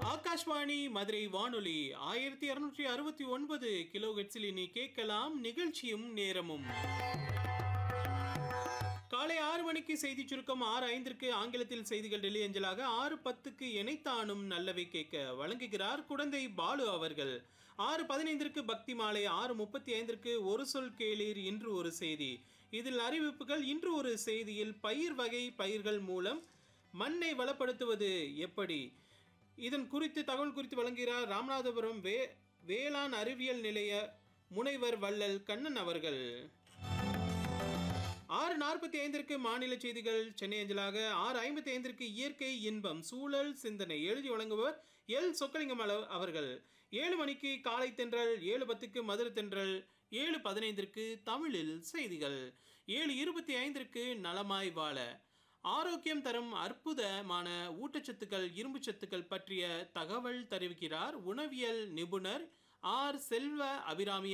ஆகாஷ்வாணி மதுரை வானொலி ஆயிரத்தி இருநூற்றி அறுபத்தி ஒன்பது கிலோ ஹெட்ஸில் இனி கேட்கலாம் நிகழ்ச்சியும் நேரமும் காலை ஆறு மணிக்கு செய்தி சுருக்கம் ஆறு ஐந்திற்கு ஆங்கிலத்தில் செய்திகள் டெல்லி அஞ்சலாக ஆறு பத்துக்கு இணைத்தானும் நல்லவை கேட்க வழங்குகிறார் குடந்தை பாலு அவர்கள் ஆறு பதினைந்திற்கு பக்தி மாலை ஆறு முப்பத்தி ஐந்திற்கு ஒரு சொல் கேளீர் இன்று ஒரு செய்தி இதில் அறிவிப்புகள் இன்று ஒரு செய்தியில் பயிர் வகை பயிர்கள் மூலம் மண்ணை வளப்படுத்துவது எப்படி இதன் குறித்து தகவல் குறித்து வழங்குகிறார் ராமநாதபுரம் வே வேளாண் அறிவியல் நிலைய முனைவர் வள்ளல் கண்ணன் அவர்கள் ஆறு நாற்பத்தி ஐந்திற்கு மாநில செய்திகள் சென்னை அஞ்சலாக ஆறு ஐம்பத்தி ஐந்திற்கு இயற்கை இன்பம் சூழல் சிந்தனை எழுதி வழங்குபவர் எல் சொக்கலிங்கம் அள- அவர்கள் ஏழு மணிக்கு காலை தென்றல் ஏழு பத்துக்கு மதுரை தென்றல் ஏழு பதினைந்திற்கு தமிழில் செய்திகள் ஏழு இருபத்தி ஐந்திற்கு நலமாய் வாழ ஆரோக்கியம் தரும் அற்புதமான ஊட்டச்சத்துக்கள் இரும்புச்சத்துக்கள் பற்றிய தகவல் தெரிவிக்கிறார் உணவியல் நிபுணர் ஆர் செல்வ அபிராமி